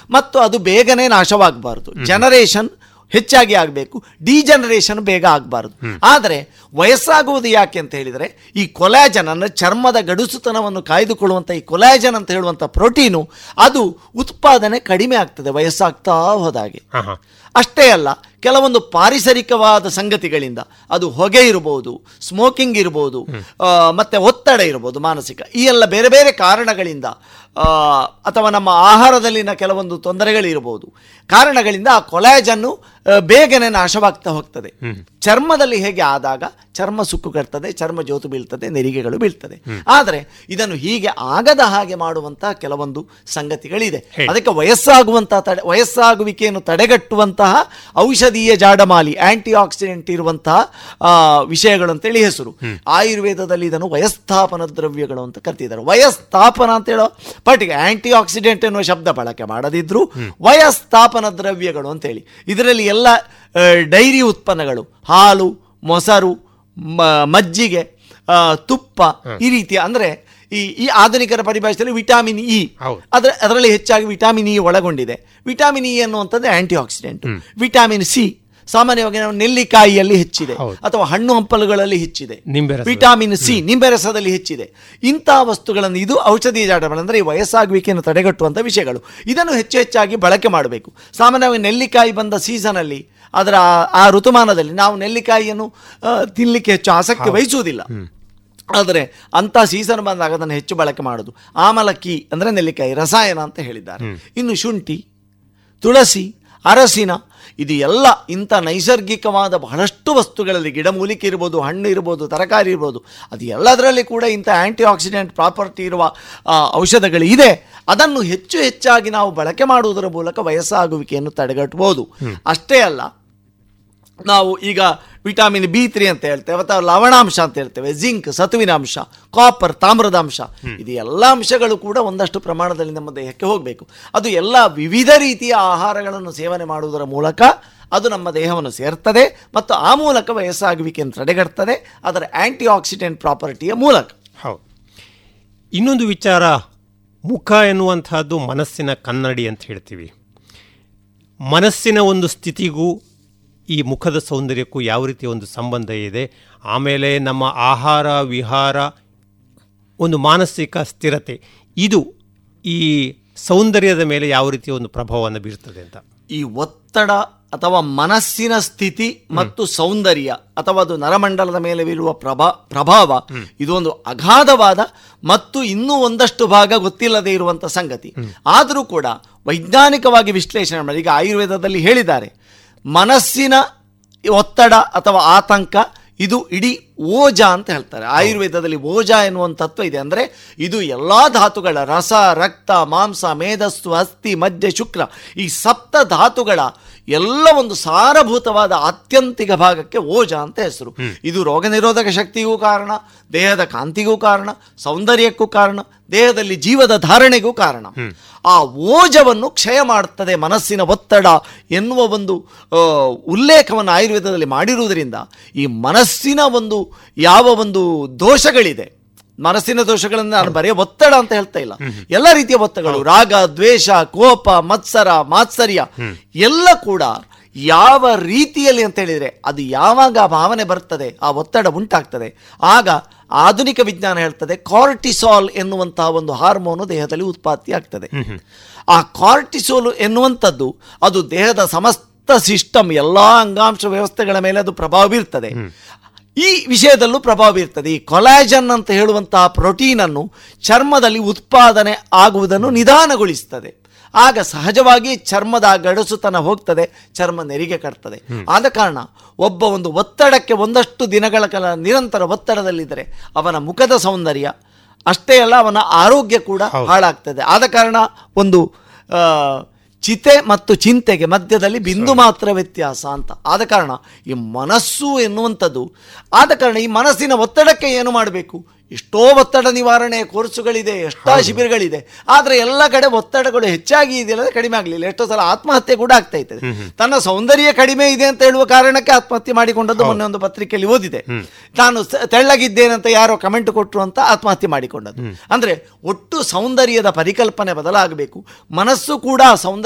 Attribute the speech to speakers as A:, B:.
A: ಮತ್ತು ಅದು ಬೇಗನೆ ನಾಶವಾಗಬಾರದು ಜನರೇಷನ್ ಹೆಚ್ಚಾಗಿ ಆಗಬೇಕು ಡಿಜನರೇಷನ್ ಬೇಗ ಆಗಬಾರದು ಆದರೆ ವಯಸ್ಸಾಗುವುದು ಯಾಕೆ ಅಂತ ಹೇಳಿದರೆ ಈ ಕೊಲಾಜನ್ ಅಂದರೆ ಚರ್ಮದ ಗಡುಸುತನವನ್ನು ಕಾಯ್ದುಕೊಳ್ಳುವಂಥ ಈ ಕೊಲಾಜನ್ ಅಂತ ಹೇಳುವಂಥ ಪ್ರೋಟೀನು ಅದು ಉತ್ಪಾದನೆ ಕಡಿಮೆ ಆಗ್ತದೆ ವಯಸ್ಸಾಗ್ತಾ ಹೋದಾಗೆ
B: ಹಾ ಹಾ
A: ಅಷ್ಟೇ ಅಲ್ಲ ಕೆಲವೊಂದು ಪಾರಿಸರಿಕವಾದ ಸಂಗತಿಗಳಿಂದ ಅದು ಹೊಗೆ ಇರಬಹುದು ಸ್ಮೋಕಿಂಗ್ ಇರಬಹುದು ಆ, ಮತ್ತೆ ಒತ್ತಡ ಇರಬಹುದು ಮಾನಸಿಕ ಈ ಎಲ್ಲ ಬೇರೆ ಬೇರೆ ಕಾರಣಗಳಿಂದ ಆ, ಅಥವಾ ನಮ್ಮ ಆಹಾರದಲ್ಲಿನ ಕೆಲವೊಂದು ತೊಂದರೆಗಳಿರಬಹುದು ಕಾರಣಗಳಿಂದ ಆ ಕೊಲಾಜನ್ನು ಆ, ಬೇಗನೆ ನಾಶವಾಗ್ತಾ ಹೋಗ್ತದೆ ಚರ್ಮದಲ್ಲಿ ಹೇಗೆ ಆದಾಗ ಚರ್ಮ ಸುಕ್ಕುಗರ್ತದೆ ಚರ್ಮ ಜೋತು ಬೀಳ್ತದೆ ನೆರಿಗೆಗಳು ಬೀಳ್ತದೆ ಆದರೆ ಇದನ್ನು ಹೀಗೆ ಆಗದ ಹಾಗೆ ಮಾಡುವಂತಹ ಕೆಲವೊಂದು ಸಂಗತಿಗಳಿದೆ ಅದಕ್ಕೆ ವಯಸ್ಸಾಗುವಂತಹ ತಡೆ ವಯಸ್ಸಾಗುವಿಕೆಯನ್ನು ತಡೆಗಟ್ಟುವಂತಹ ಔಷಧೀಯ ಜಾಡಮಾಲಿ ಆಂಟಿ ಆಕ್ಸಿಡೆಂಟ್ ಇರುವಂತಹ ಆ, ವಿಷಯಗಳು ಅಂತೇಳಿ ಹೆಸರು ಆಯುರ್ವೇದದಲ್ಲಿ ಇದನ್ನು ವಯಸ್ಥಾಪನ ದ್ರವ್ಯಗಳು ಅಂತ ಕರ್ತಿದ್ದಾರೆ ವಯಸ್ಥಾಪನ ಅಂತ ಹೇಳೋ ಪಟ್ಟಿಗೆ ಆಂಟಿ ಆಕ್ಸಿಡೆಂಟ್ ಎನ್ನುವ ಶಬ್ದ ಬಳಕೆ ಮಾಡದಿದ್ರು ವಯಸ್ಥಾಪನ ದ್ರವ್ಯಗಳು ಅಂತೇಳಿ ಇದರಲ್ಲಿ ಎಲ್ಲ ಆ, ಡೈರಿ ಉತ್ಪನ್ನಗಳು ಹಾಲು ಮೊಸರು ಮ- ಮಜ್ಜಿಗೆ ಆ, ತುಪ್ಪ ಈ ರೀತಿಯ ಅಂದ್ರೆ ಈ ಈ ಆಧುನಿಕರ ಪರಿಭಾಷೆಯಲ್ಲಿ ವಿಟಾಮಿನ್ ಇ
B: ಹೌದು.
A: ಅದರ ಅದರಲ್ಲಿ ಹೆಚ್ಚಾಗಿ ವಿಟಾಮಿನ್ ಇ ಒಳಗೊಂಡಿದೆ ವಿಟಾಮಿನ್ ಇ ಅನ್ನುವಂಥದ್ದು ಆಂಟಿ ಆಕ್ಸಿಡೆಂಟ್ ವಿಟಾಮಿನ್ ಸಿ ಸಾಮಾನ್ಯವಾಗಿ ನಾವು ನೆಲ್ಲಿಕಾಯಿಯಲ್ಲಿ ಹೆಚ್ಚಿದೆ
B: ಹೌದು.
A: ಅಥವಾ ಹಣ್ಣು ಹಂಪಲುಗಳಲ್ಲಿ ಹೆಚ್ಚಿದೆ
B: ನಿಂಬೆ ರಸದಲ್ಲಿ.
A: ವಿಟಾಮಿನ್ ಸಿ ನಿಂಬೆ ರಸದಲ್ಲಿ ಹೆಚ್ಚಿದೆ ಇಂತಹ ವಸ್ತುಗಳನ್ನು ಇದು ಔಷಧೀಯ ಜಾಡಗಳು ಅಂದರೆ ಈ ವಯಸ್ಸಾಗುವಿಕೆಯನ್ನು ತಡೆಗಟ್ಟುವಂಥ ವಿಷಯಗಳು ಇದನ್ನು ಹೆಚ್ಚು ಹೆಚ್ಚಾಗಿ ಬಳಕೆ ಮಾಡಬೇಕು ಸಾಮಾನ್ಯವಾಗಿ ನೆಲ್ಲಿಕಾಯಿ ಬಂದ ಸೀಸನಲ್ಲಿ ಅದರ ಆ- ಆ ಋತುಮಾನದಲ್ಲಿ ನಾವು ನೆಲ್ಲಿಕಾಯಿಯನ್ನು ಆ, ತಿನ್ನಲಿಕ್ಕೆ ಹೆಚ್ಚು ಆಸಕ್ತಿ ವಹಿಸುವುದಿಲ್ಲ ಆದರೆ ಅಂಥ ಸೀಸನ್ ಬಂದಾಗ ಅದನ್ನು ಹೆಚ್ಚು ಬಳಕೆ ಮಾಡೋದು ಆಮಲಕ್ಕಿ ಅಂದರೆ ನೆಲ್ಲಿಕಾಯಿ ರಸಾಯನ ಅಂತ ಹೇಳಿದ್ದಾರೆ ಇನ್ನು ಶುಂಠಿ ತುಳಸಿ ಅರಸಿನ ಇದು ಎಲ್ಲ ಇಂಥ ನೈಸರ್ಗಿಕವಾದ ಬಹಳಷ್ಟು ವಸ್ತುಗಳಲ್ಲಿ ಗಿಡಮೂಲಿಕೆ ಇರ್ಬೋದು ಹಣ್ಣು ಇರ್ಬೋದು ತರಕಾರಿ ಇರ್ಬೋದು ಅದು ಎಲ್ಲದರಲ್ಲಿ ಕೂಡ ಇಂಥ ಆಂಟಿ ಆಕ್ಸಿಡೆಂಟ್ ಪ್ರಾಪರ್ಟಿ ಇರುವ ಆ, ಔಷಧಗಳು ಇದೆ ಅದನ್ನು ಹೆಚ್ಚು ಹೆಚ್ಚಾಗಿ ನಾವು ಬಳಕೆ ಮಾಡುವುದರ ಮೂಲಕ ವಯಸ್ಸಾಗುವಿಕೆಯನ್ನು ತಡೆಗಟ್ಟಬಹುದು ಅಷ್ಟೇ ಅಲ್ಲ ನಾವು ಈಗ ವಿಟಾಮಿನ್ ಬಿ ತ್ರೀ ಅಂತ ಹೇಳ್ತೇವೆ ಅಥವಾ ಲವಣಾಂಶ ಅಂತ ಹೇಳ್ತೇವೆ ಜಿಂಕ್ ಸತುವಿನ ಅಂಶ ಕಾಪರ್ ತಾಮ್ರದ ಅಂಶ ಇದು ಎಲ್ಲ ಅಂಶಗಳು ಕೂಡ ಒಂದಷ್ಟು ಪ್ರಮಾಣದಲ್ಲಿ ನಮ್ಮ ದೇಹಕ್ಕೆ ಹೋಗಬೇಕು ಅದು ಎಲ್ಲ ವಿವಿಧ ರೀತಿಯ ಆಹಾರಗಳನ್ನು ಸೇವನೆ ಮಾಡುವುದರ ಮೂಲಕ ಅದು ನಮ್ಮ ದೇಹವನ್ನು ಸೇರ್ತದೆ ಮತ್ತು ಆ ಮೂಲಕ ವಯಸ್ಸಾಗುವಿಕೆಯನ್ನು ತಡೆಗಟ್ತದೆ ಅದರ ಆಂಟಿ ಆಕ್ಸಿಡೆಂಟ್ ಪ್ರಾಪರ್ಟಿಯ ಮೂಲಕ
B: ಹೌದು ಇನ್ನೊಂದು ವಿಚಾರ ಮುಖ ಎನ್ನುವಂತಹದ್ದು ಮನಸ್ಸಿನ ಕನ್ನಡಿ ಅಂತ ಹೇಳ್ತೀವಿ ಮನಸ್ಸಿನ ಒಂದು ಸ್ಥಿತಿಗೂ ಈ ಮುಖದ ಸೌಂದರ್ಯಕ್ಕೂ ಯಾವ ರೀತಿಯ ಒಂದು ಸಂಬಂಧ ಇದೆ ಆಮೇಲೆ ನಮ್ಮ ಆಹಾರ ವಿಹಾರ ಒಂದು ಮಾನಸಿಕ ಸ್ಥಿರತೆ ಇದು ಈ ಸೌಂದರ್ಯದ ಮೇಲೆ ಯಾವ ರೀತಿಯ ಒಂದು ಪ್ರಭಾವವನ್ನು ಬೀರ್ತದೆ ಅಂತ
A: ಈ ಒತ್ತಡ ಅಥವಾ ಮನಸ್ಸಿನ ಸ್ಥಿತಿ ಮತ್ತು ಸೌಂದರ್ಯ ಅಥವಾ ಅದು ನರಮಂಡಲದ ಮೇಲೆ ಬೀಳುವ ಪ್ರಭಾ ಪ್ರಭಾವ ಇದು ಒಂದು ಅಗಾಧವಾದ ಮತ್ತು ಇನ್ನೂ ಒಂದಷ್ಟು ಭಾಗ ಗೊತ್ತಿಲ್ಲದೆ ಇರುವಂಥ ಸಂಗತಿ ಆದರೂ ಕೂಡ ವೈಜ್ಞಾನಿಕವಾಗಿ ವಿಶ್ಲೇಷಣೆ ಮಾಡಿ ಈಗ ಆಯುರ್ವೇದದಲ್ಲಿ ಹೇಳಿದ್ದಾರೆ ಮನಸ್ಸಿನ ಒತ್ತಡ ಅಥವಾ ಆತಂಕ ಇದು ಇಡೀ ಓಜ ಅಂತ ಹೇಳ್ತಾರೆ ಆಯುರ್ವೇದದಲ್ಲಿ ಓಜ ಎನ್ನುವಂಥ ತತ್ವ ಇದೆ ಅಂದರೆ ಇದು ಎಲ್ಲ ಧಾತುಗಳ ರಸ ರಕ್ತ ಮಾಂಸ ಮೇಧಸ್ಸು ಅಸ್ಥಿ ಮಜ್ಜೆ ಶುಕ್ರ ಈ ಸಪ್ತ ಧಾತುಗಳ ಎಲ್ಲ ಒಂದು ಸಾರಭೂತವಾದ ಆತ್ಯಂತಿಕ ಭಾಗಕ್ಕೆ ಓಜ ಅಂತ ಹೆಸರು ಇದು ರೋಗ ನಿರೋಧಕ ಶಕ್ತಿಗೂ ಕಾರಣ ದೇಹದ ಕಾಂತಿಗೂ ಕಾರಣ ಸೌಂದರ್ಯಕ್ಕೂ ಕಾರಣ ದೇಹದಲ್ಲಿ ಜೀವದ ಧಾರಣೆಗೂ ಕಾರಣ ಆ ಓಜವನ್ನು ಕ್ಷಯ ಮಾಡುತ್ತದೆ ಮನಸ್ಸಿನ ಒತ್ತಡ ಎನ್ನುವ ಒಂದು ಆ, ಉಲ್ಲೇಖವನ್ನು ಆಯುರ್ವೇದದಲ್ಲಿ ಮಾಡಿರುವುದರಿಂದ ಈ ಮನಸ್ಸಿನ ಒಂದು ಯಾವ ಒಂದು ದೋಷಗಳಿದೆ ಮನಸ್ಸಿನ ದೋಷಗಳನ್ನು ನಾನು ಬರೆಯ ಒತ್ತಡ ಅಂತ ಹೇಳ್ತಾ ಇಲ್ಲ ಎಲ್ಲ ರೀತಿಯ ಒತ್ತಡಗಳು ರಾಗ ದ್ವೇಷ ಕೋಪ ಮತ್ಸರ ಮಾತ್ಸರ್ಯ ಎಲ್ಲ ಕೂಡ ಯಾವ ರೀತಿಯಲ್ಲಿ ಅಂತ ಹೇಳಿದರೆ ಅದು ಯಾವಾಗ ಆ ಭಾವನೆ ಬರ್ತದೆ ಆ ಒತ್ತಡ ಉಂಟಾಗ್ತದೆ ಆಗ ಆಧುನಿಕ ವಿಜ್ಞಾನ ಹೇಳ್ತದೆ ಕಾರ್ಟಿಸಾಲ್ ಎನ್ನುವಂತಹ ಒಂದು ಹಾರ್ಮೋನು ದೇಹದಲ್ಲಿ ಉತ್ಪತ್ತಿ ಆಗ್ತದೆ ಆ ಕಾರ್ಟಿಸೋಲ್ ಎನ್ನುವಂಥದ್ದು ಅದು ದೇಹದ ಸಮಸ್ತ ಸಿಸ್ಟಮ್ ಎಲ್ಲ ಅಂಗಾಂಶ ವ್ಯವಸ್ಥೆಗಳ ಮೇಲೆ ಅದು ಪ್ರಭಾವ ಬೀರ್ತದೆ ಈ ವಿಷಯದಲ್ಲೂ ಪ್ರಭಾವ ಬೀರ್ತದೆ ಈ ಕೊಲಾಜನ್ ಅಂತ ಹೇಳುವಂತಹ ಪ್ರೋಟೀನ್ ಅನ್ನು ಚರ್ಮದಲ್ಲಿ ಉತ್ಪಾದನೆ ಆಗುವುದನ್ನು ನಿಧಾನಗೊಳಿಸ್ತದೆ ಆಗ ಸಹಜವಾಗಿ ಚರ್ಮದ ಗಡಸುತನ ಹೋಗ್ತದೆ ಚರ್ಮ ನೆರಿಗೆ ಕಟ್ತದೆ ಆದ ಕಾರಣ ಒಬ್ಬ ಒಂದು ಒತ್ತಡಕ್ಕೆ ಒಂದಷ್ಟು ದಿನಗಳ ಕಾಲ ನಿರಂತರ ಒತ್ತಡದಲ್ಲಿದ್ದರೆ ಅವನ ಮುಖದ ಸೌಂದರ್ಯ ಅಷ್ಟೇ ಅಲ್ಲ ಅವನ ಆರೋಗ್ಯ ಕೂಡ ಹಾಳಾಗ್ತದೆ ಆದ ಕಾರಣ ಒಂದು ಆ, ಚಿತೆ ಮತ್ತು ಚಿಂತೆಗೆ ಮಧ್ಯದಲ್ಲಿ ಬಿಂದು ಮಾತ್ರ ವ್ಯತ್ಯಾಸ ಅಂತ ಆದ ಕಾರಣ ಈ ಮನಸ್ಸು ಎನ್ನುವಂಥದ್ದು ಆದ ಕಾರಣ ಈ ಮನಸ್ಸಿನ ಒತ್ತಡಕ್ಕೆ ಏನು ಮಾಡಬೇಕು ಎಷ್ಟೋ ಒತ್ತಡ ನಿವಾರಣೆ ಕೋರ್ಸುಗಳಿದೆ ಎಷ್ಟೋ ಶಿಬಿರಗಳಿದೆ ಆದರೆ ಎಲ್ಲ ಕಡೆ ಒತ್ತಡಗಳು ಹೆಚ್ಚಾಗಿ ಇದೆಯಲ್ಲ ಕಡಿಮೆ ಆಗಲಿಲ್ಲ ಎಷ್ಟೋ ಸಲ ಆತ್ಮಹತ್ಯೆ ಕೂಡ ಆಗ್ತಾ ಇರ್ತದೆ ತನ್ನ ಸೌಂದರ್ಯ ಕಡಿಮೆ ಇದೆ ಅಂತ ಹೇಳುವ ಕಾರಣಕ್ಕೆ ಆತ್ಮಹತ್ಯೆ ಮಾಡಿಕೊಂಡದ್ದು ಮೊನ್ನೆ ಒಂದು ಪತ್ರಿಕೆಯಲ್ಲಿ ಓದಿದೆ ನಾನು ಸ- ತೆಳ್ಳಗಿದ್ದೇನಂತ ಯಾರೋ ಕಮೆಂಟ್ ಕೊಟ್ಟರು ಅಂತ ಆತ್ಮಹತ್ಯೆ ಮಾಡಿಕೊಂಡದ್ದು ಅಂದ್ರೆ ಒಟ್ಟು ಸೌಂದರ್ಯದ ಪರಿಕಲ್ಪನೆ ಬದಲಾಗಬೇಕು ಮನಸ್ಸು ಕೂಡ ಸೌಂದರ್ಯ